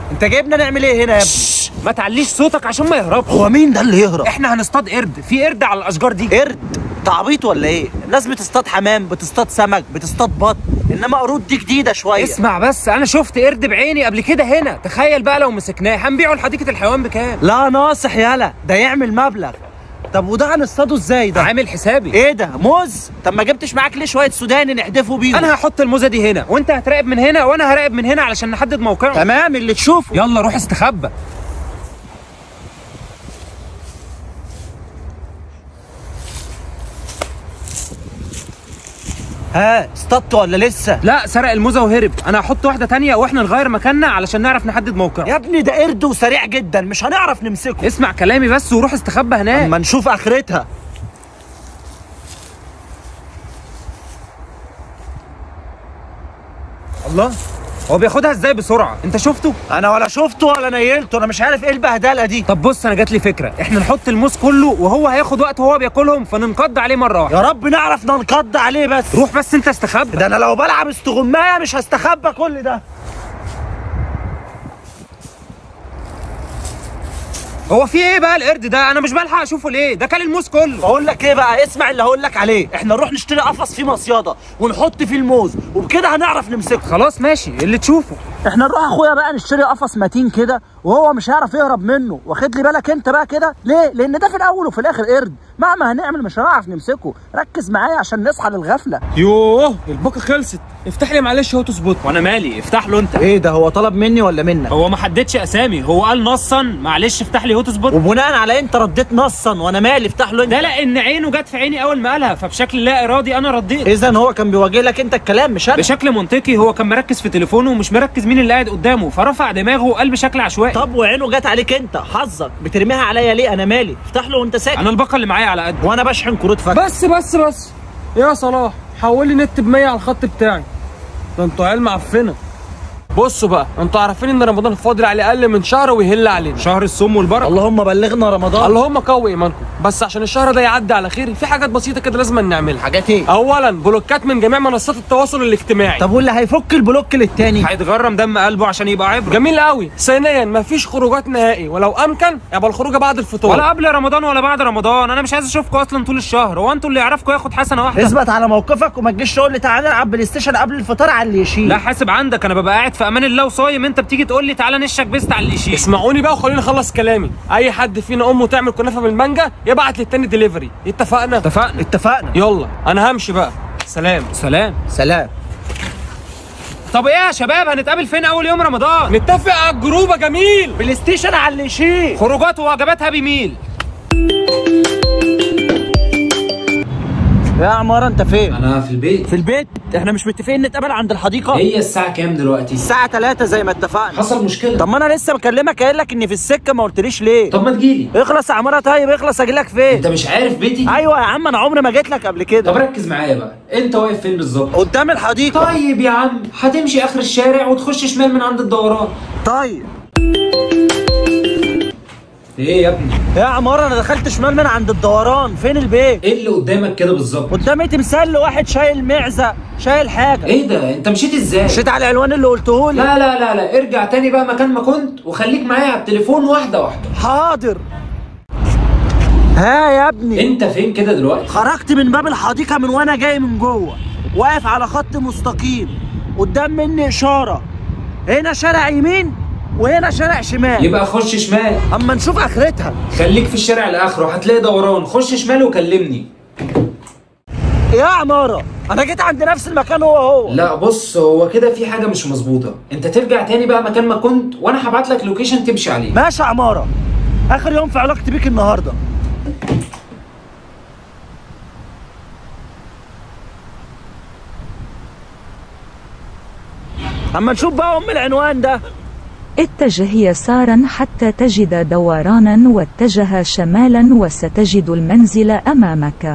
انت جايبنا نعمل ايه هنا يا ابني ما تعليش صوتك عشان ما يهربش هو مين ده اللي يهرب احنا هنصطاد قرد في قرد على الاشجار دي قرد تعبيط ولا ايه الناس بتصطاد حمام بتصطاد سمك بتصطاد بط انما قرود دي جديده شويه اسمع بس انا شفت قرد بعيني قبل كده هنا تخيل بقى لو مسكناه هنبيعه لحديقه الحيوان بكام لا ناصح يالا ده يعمل مبلغ طب وده هنصطاده ازاي ده عامل حسابي ايه ده موز طب ما جبتش معاك ليه شويه سوداني نحدفه بيهم انا هحط الموزه دي هنا وانت هتراقب من هنا وانا هراقب من هنا علشان نحدد موقعه تمام اللي تشوفه يلا روح استخبى ها اصطدت ولا لسه لا سرق الموزه وهرب انا هحط واحده تانية واحنا نغير مكاننا علشان نعرف نحدد موقعه يا ابني ده قرد وسريع جدا مش هنعرف نمسكه اسمع كلامي بس وروح استخبى هناك اما نشوف اخرتها الله هو بياخدها ازاي بسرعه انت شفته انا ولا شفته ولا نيلته انا مش عارف ايه البهدله دي طب بص انا جات لي فكره احنا نحط الموز كله وهو هياخد وقت وهو بياكلهم فننقض عليه مره واحده يا رب نعرف ننقض عليه بس روح بس انت استخبى ده انا لو بلعب استغمايه مش هستخبى كل ده هو في ايه بقى القرد ده انا مش بلحق اشوفه ليه ده كان الموز كله بقول لك ايه بقى اسمع اللي هقول لك عليه احنا نروح نشتري قفص فيه مصيده ونحط فيه الموز وبكده هنعرف نمسكه خلاص ماشي اللي تشوفه احنا نروح اخويا بقى نشتري قفص متين كده وهو مش هيعرف يهرب منه واخد لي بالك انت بقى كده ليه لان ده في الاول وفي الاخر قرد مهما هنعمل مش هنعرف نمسكه ركز معايا عشان نصحى للغفله يوه الباقه خلصت افتح لي معلش هو تظبط وانا مالي افتح له انت ايه ده هو طلب مني ولا منك هو ما حددش اسامي هو قال نصا معلش افتح لي هو تظبط وبناء على انت رديت نصا وانا مالي افتح له انت ده لان عينه جت في عيني اول ما قالها فبشكل لا ارادي انا رديت اذا هو كان بيواجه لك انت الكلام مش انا بشكل منطقي هو كان مركز في تليفونه ومش مركز مين اللي قاعد قدامه فرفع دماغه وقال بشكل عشوائي طب وعينه جت عليك انت حظك بترميها عليا ليه انا مالي افتح له وانت ساكت انا الباقه اللي معايا على قد وانا بشحن كروت فك بس بس بس يا صلاح حول لي نت ب 100 على الخط بتاعي ده انتوا عيال معفنه بصوا بقى انتوا عارفين ان رمضان فاضل عليه اقل من شهر ويهل علينا شهر الصوم والبركه اللهم بلغنا رمضان اللهم قوي ايمانكم بس عشان الشهر ده يعدي على خير في حاجات بسيطه كده لازم نعملها حاجات ايه اولا بلوكات من جميع منصات التواصل الاجتماعي طب واللي هيفك البلوك للتاني هيتغرم دم قلبه عشان يبقى عبره جميل قوي ثانيا مفيش خروجات نهائي ولو امكن يبقى الخروجه بعد الفطور ولا قبل رمضان ولا بعد رمضان انا مش عايز اشوفكم اصلا طول الشهر هو انتوا اللي يعرفكم ياخد حسنه واحده اثبت على موقفك وما تجيش تقول لي تعالى نلعب بلاي ستيشن قبل الفطار على اللي يشيل لا حاسب عندك انا ببقى قاعد في امان الله وصايم انت بتيجي تقول لي تعالى نشك بيست على اللي يشيل اسمعوني بقى وخلوني اخلص كلامي اي حد فينا امه تعمل كنافه بالمانجا يبعت للتاني ديليفري اتفقنا اتفقنا اتفقنا يلا انا همشي بقى سلام سلام سلام طب ايه يا شباب هنتقابل فين اول يوم رمضان نتفق على الجروب يا جميل بلاي ستيشن على اللي يشيل خروجات ووجبات هابي ميل يا عمارة انت فين انا في البيت في البيت احنا مش متفقين نتقابل عند الحديقة هي الساعه كام دلوقتي الساعة 3 زي ما اتفقنا حصل مشكله طب ما انا لسه بكلمك قايل لك اني في السكة ما قلتليش ليه طب ما تجيلي اخلص يا عمارة طيب اخلص اجي لك فين انت مش عارف بيتي ايوه يا عم انا عمري ما جيت لك قبل طب كده ركز معايا بقى انت واقف فين بالظبط قدام الحديقة طيب يا عم هتمشي اخر الشارع وتخش شمال من عند الدوران طيب ايه يا ابني يا عمارة انا دخلت شمال من عند الدوران فين البيت ايه اللي قدامك كده بالظبط قدامي تمثال لواحد شايل معزة شايل حاجة ايه ده انت مشيت ازاي مشيت على العنوان اللي قلته لي لا لا لا لا ارجع تاني بقى مكان ما كنت وخليك معايا على التليفون واحده واحده حاضر ها يا ابني انت فين كده دلوقتي خرجت من باب الحديقة من وانا جاي من جوه واقف على خط مستقيم قدام مني اشارة هنا شارع يمين وهنا شارع شمال يبقى خش شمال اما نشوف اخرتها خليك في الشارع الاخر هتلاقي دوران خش شمال وكلمني يا عمارة انا جيت عند نفس المكان هو هو لا بص هو كده في حاجه مش مظبوطه انت ترجع تاني بقى مكان ما كنت وانا هبعت لك لوكيشن تمشي عليه ماشي يا عمارة اخر يوم في علاقتي بيك النهاردة اما نشوف بقى ام العنوان ده اتجه يسارا حتى تجد دورانا واتجه شمالا وستجد المنزل أمامك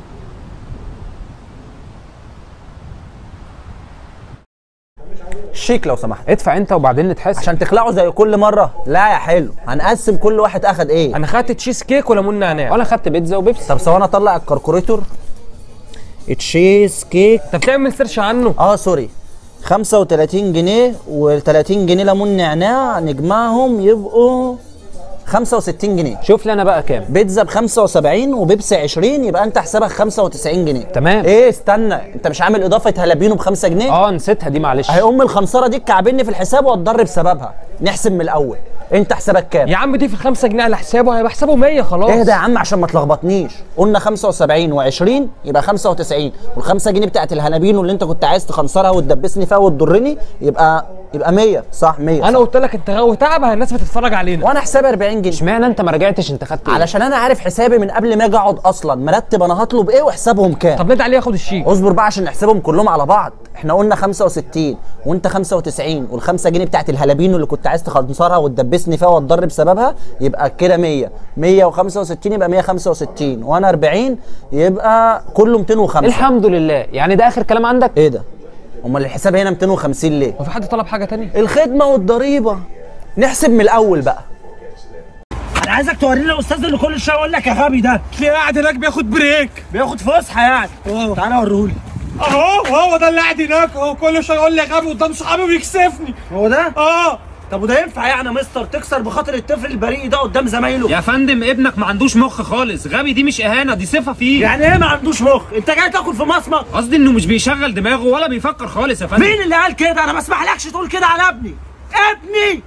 شيك لو سمحت ادفع انت وبعدين نتحاسب عشان تخلعوا زي كل مرة لا يا حلو هنقسم كل واحد اخد ايه انا خدت تشيز كيك وليمون نعناع وانا خدت بيتزا وبيبسي طب ثواني اطلع الكالكوليتور تشيز كيك انت بتعمل سيرش عنه اه سوري 35 جنيه و30 جنيه ليمون نعناع نجمعهم يبقوا 65 جنيه شوف لي انا بقى كام بيتزا ب 75 وبيبسي 20 يبقى انت حسابك 95 جنيه تمام. ايه استنى انت مش عامل اضافه هالابينو ب 5 جنيه اه نسيتها دي معلش اهي ام الخمسره دي تكعبني في الحساب واتضر بسببها نحسب من الاول انت حسابك كام يا عم دي في الخمسة جنيه على حسابه هيبقى حسابه 100 خلاص اهدى يا عم عشان ما تلخبطنيش قلنا 75 و20 يبقى 95 وال5 جنيه بتاعت الهنابينو اللي انت كنت عايز تخنصرها وتدبسني فيها وتضرني يبقى يبقى 100 صح 100 انا صح. قلت لك انت غاوي تعب الناس بتتفرج علينا وانا حسابي 40 جنيه اشمعنى انت ما رجعتش انت خدت ايه علشان انا عارف حسابي من قبل ما اجي اقعد اصلا مرتب انا هطلب ايه وحسابهم كام طب ندعي عليه ياخد الشيك اصبر بقى عشان نحسبهم كلهم على بعض احنا قلنا 65 وانت 95 وال5 جنيه بتاعت الهلابينو اللي كنت عايز تخنصرها وتدبسني فيها وتضر بسببها يبقى كده 100 165 يبقى 165 وانا 40 يبقى كله 205 الحمد لله يعني ده اخر كلام عندك ايه ده امال الحساب هنا 250 ليه هو في حد طلب حاجة تانية الخدمه والضريبه نحسب من الاول بقى انا عايزك توريني الاستاذ اللي كل شويه يقول لك يا غبي ده تلاقيه قاعد هناك بياخد بريك بياخد فسحه يعني تعالى وريهولي اهو هو ده اللي قاعد هناك اهو كل شويه يقول لي غبي قدام صحابي ويكسفني هو ده اه طب وده ينفع يعني يا مستر تكسر بخاطر الطفل البريء ده قدام زمايله يا فندم ابنك ما عندوش مخ خالص غبي دي مش اهانه دي صفه فيه يعني ايه ما عندوش مخ انت جاي تاكل في مصمت قصدي انه مش بيشغل دماغه ولا بيفكر خالص يا فندم مين اللي قال كده انا ما اسمحلكش تقول كده على ابني ابني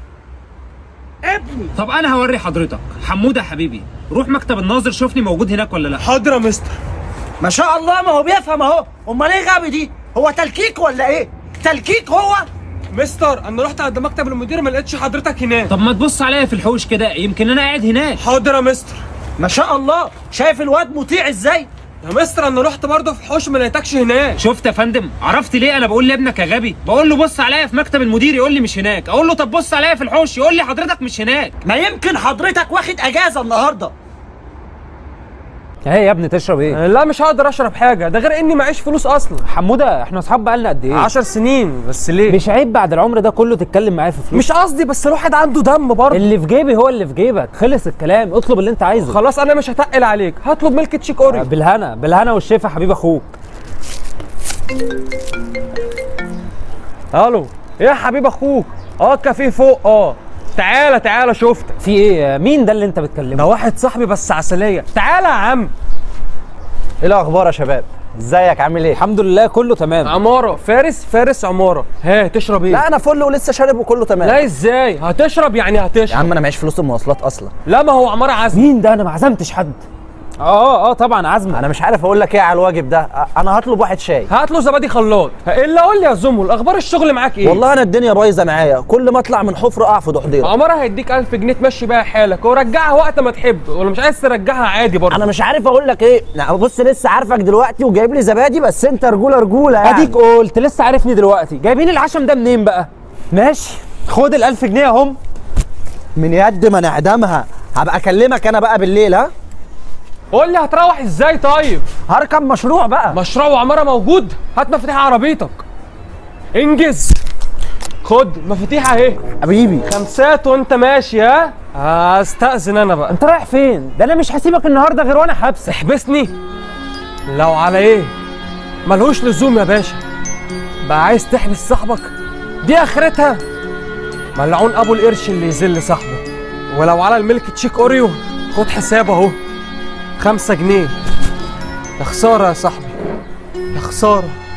ابني طب انا هوري حضرتك حموده يا حبيبي روح مكتب الناظر شوفني موجود هناك ولا لا حاضر يا مستر ما شاء الله ما هو بيفهم اهو امال ايه غبي دي هو تلكيك ولا ايه تلكيك هو مستر انا رحت عند مكتب المدير ما لقيتش حضرتك هناك طب ما تبص عليا في الحوش كده يمكن انا قاعد هناك حاضر يا مستر ما شاء الله شايف الواد مطيع ازاي يا مستر انا رحت برضه في الحوش ما لقيتكش هناك شفت يا فندم عرفت ليه انا بقول لابنك يا غبي بقول له بص عليا في مكتب المدير يقول لي مش هناك اقول له طب بص عليا في الحوش يقول لي حضرتك مش هناك ما يمكن حضرتك واخد اجازه النهارده ايه يا ابني تشرب ايه لا مش هقدر اشرب حاجه ده غير اني معيش فلوس اصلا حموده احنا اصحاب بقالنا قد ايه 10 سنين بس ليه مش عيب بعد العمر ده كله تتكلم معايا في فلوس مش قصدي بس الواحد عنده دم برضه اللي في جيبي هو اللي في جيبك خلص الكلام اطلب اللي انت عايزه خلاص انا مش هتقل عليك هطلب ملك تشيك اوريو بالهنا بالهنا والشفا حبيب اخوك الو ايه يا حبيب اخوك اه الكافيه فوق اه تعالى تعالى شفتك في ايه مين ده اللي انت ده بتكلمه واحد صاحبي بس عسليه تعالى يا عم ايه الاخبار يا شباب ازيك عامل ايه الحمد لله كله تمام عماره فارس فارس عماره ها تشرب ايه لا انا فل ولسه شارب وكله تمام لا ازاي هتشرب يعني يا هتشرب عم انا معيش فلوس المواصلات اصلا لا ما هو عماره عزم مين ده انا ما عزمتش حد اه اه طبعا عزمه انا مش عارف اقول لك ايه على الواجب ده أ- انا هطلب واحد شاي هات له زبادي خلاط الا قول لي يا زمل اخبار الشغل معاك ايه والله انا الدنيا بايظه معايا كل ما اطلع من حفره اقع في ضحضيره عماره هيديك 1000 جنيه تمشي بيها حالك ورجعها وقت ما تحب ولا مش عايز ترجعها عادي برضه انا مش عارف اقول لك ايه لا بص لسه عارفك دلوقتي وجايب لي زبادي بس انت رجوله رجوله يعني اديك قلت لسه عارفني دلوقتي جايبين العشم ده منين بقى ماشي خد ال1000 جنيه اهم من يد ما نعدمها هبقى اكلمك انا بقى بالليل ها قول لي هتروح ازاي طيب هركب مشروع بقى مشروع وعماره موجود هات مفاتيح عربيتك انجز خد مفاتيح اهي حبيبي خمسات وانت ماشي ها هستأذن انا بقى انت رايح فين ده انا مش هسيبك النهارده غير وانا حابسك تحبسني لو على ايه ملهوش لزوم يا باشا بقى عايز تحبس صاحبك دي اخرتها ملعون ابو القرش اللي يذل صاحبه ولو على الملك تشيك اوريو خد حساب اهو خمسة جنيه يا خسارة يا صاحبي يا خسارة